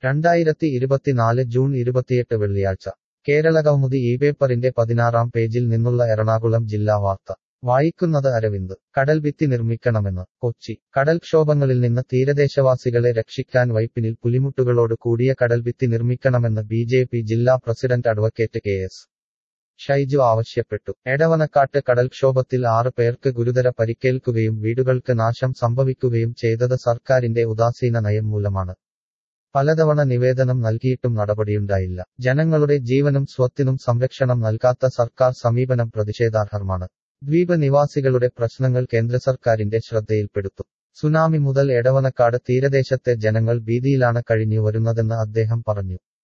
രണ്ടായിരത്തി ഇരുപത്തിനാല് ജൂൺ ഇരുപത്തിയെട്ട് വെള്ളിയാഴ്ച കേരള കൗമുദി ഈ പേപ്പറിന്റെ പതിനാറാം പേജിൽ നിന്നുള്ള എറണാകുളം ജില്ലാ വാർത്ത വായിക്കുന്നത് അരവിന്ദ് കടൽഭിത്തി നിർമ്മിക്കണമെന്ന് കൊച്ചി കടൽക്ഷോഭങ്ങളിൽ നിന്ന് തീരദേശവാസികളെ രക്ഷിക്കാൻ വൈപ്പിനിൽ പുലിമുട്ടുകളോട് കൂടിയ കടൽഭിത്തി നിർമ്മിക്കണമെന്ന് ബി ജെ പി ജില്ലാ president advocate K S Shaiju ആവശ്യപ്പെട്ടു എടവനക്കാട്ട് കടൽക്ഷോഭത്തിൽ ആറ് പേർക്ക് ഗുരുതര പരിക്കേൽക്കുകയും വീടുകൾക്ക് നാശം സംഭവിക്കുകയും ചെയ്തത് സർക്കാരിന്റെ ഉദാസീന നയം മൂലമാണ് പലതവണ നിവേദനം നൽകിയിട്ടും നടപടിയുണ്ടായില്ല ജനങ്ങളുടെ ജീവനും സ്വത്തിനും സംരക്ഷണം നൽകാത്ത സർക്കാർ സമീപനം പ്രതിഷേധാർഹമാണ് ദ്വീപ് നിവാസികളുടെ പ്രശ്നങ്ങൾ കേന്ദ്ര സർക്കാരിന്റെ ശ്രദ്ധയിൽപ്പെടുത്തും സുനാമി മുതൽ എടവനക്കാട് തീരദേശത്തെ ജനങ്ങൾ ഭീതിയിലാണ് കഴിഞ്ഞു വരുന്നതെന്ന് അദ്ദേഹം പറഞ്ഞു